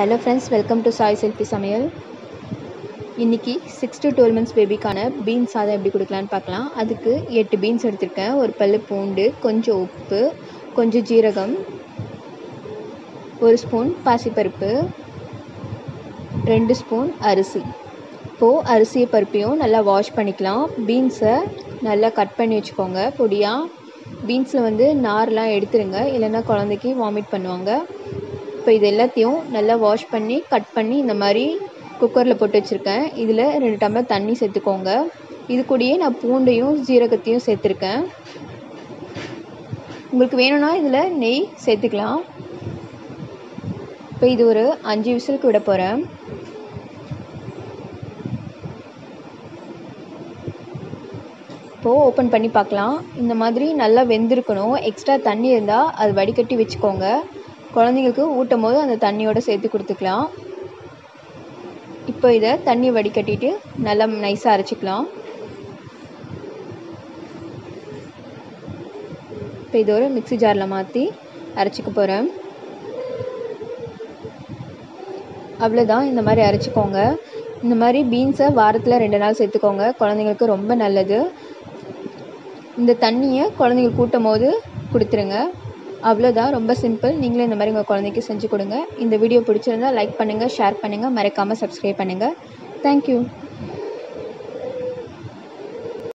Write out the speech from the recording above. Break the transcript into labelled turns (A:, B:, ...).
A: hello friends welcome to Sai selfie சமையல் இன்றைக்கி six to twelve months பேபிக்கான பீன்ஸ் சாதம் எப்படி கொடுக்கலான்னு பார்க்கலாம் அதுக்கு எட்டு பீன்ஸ் எடுத்திருக்கேன் ஒரு பல்லு பூண்டு கொஞ்சம் உப்பு கொஞ்சம் ஜீரகம் ஒரு ஸ்பூன் பாசிப்பருப்பு ரெண்டு ஸ்பூன் அரிசி இப்போது அரிசி பருப்பையும் நல்லா வாஷ் பண்ணிக்கலாம் பீன்ஸை நல்லா கட் பண்ணி வச்சுக்கோங்க பொடியாக பீன்ஸில் வந்து நார்லாம் எடுத்துருங்க இல்லைன்னா குழந்தைக்கு வாமிட் பண்ணுவாங்க இப்போ இது எல்லாத்தையும் நல்லா வாஷ் பண்ணி கட் பண்ணி இந்த மாதிரி குக்கரில் போட்டு வச்சுருக்கேன் இதில் ரெண்டு டம்ளர் தண்ணி சேர்த்துக்கோங்க இது கூடயே நான் பூண்டையும் ஜீரகத்தையும் சேர்த்துருக்கேன் உங்களுக்கு வேணும்னா இதில் நெய் சேர்த்துக்கலாம் இப்போ இது ஒரு அஞ்சு விசிலுக்கு விட போகிறேன் இப்போது ஓப்பன் பண்ணி பார்க்கலாம் இந்த மாதிரி நல்லா வெந்திருக்கணும் எக்ஸ்ட்ரா தண்ணி இருந்தால் அது வடிகட்டி வச்சுக்கோங்க குழந்தைங்களுக்கு ஊட்டும் போது அந்த தண்ணியோடு சேர்த்து கொடுத்துக்கலாம் இப்போ இதை தண்ணி வடிகட்டிட்டு நல்லா நைஸாக அரைச்சிக்கலாம் இப்போ இது ஒரு மிக்சி ஜாரில் மாற்றி அரைச்சிக்க போகிறேன் அவ்வளோதான் இந்த மாதிரி அரைச்சிக்கோங்க இந்த மாதிரி பீன்ஸை வாரத்தில் ரெண்டு நாள் சேர்த்துக்கோங்க குழந்தைங்களுக்கு ரொம்ப நல்லது இந்த தண்ணியை குழந்தைங்களுக்கு கூட்டும் போது கொடுத்துருங்க அவ்வளோதான் ரொம்ப சிம்பிள் நீங்களும் இந்த மாதிரி உங்கள் குழந்தைக்கு செஞ்சு கொடுங்க இந்த வீடியோ பிடிச்சிருந்தா லைக் பண்ணுங்கள் ஷேர் பண்ணுங்கள் மறக்காமல் சப்ஸ்கிரைப் பண்ணுங்கள் தேங்க்யூ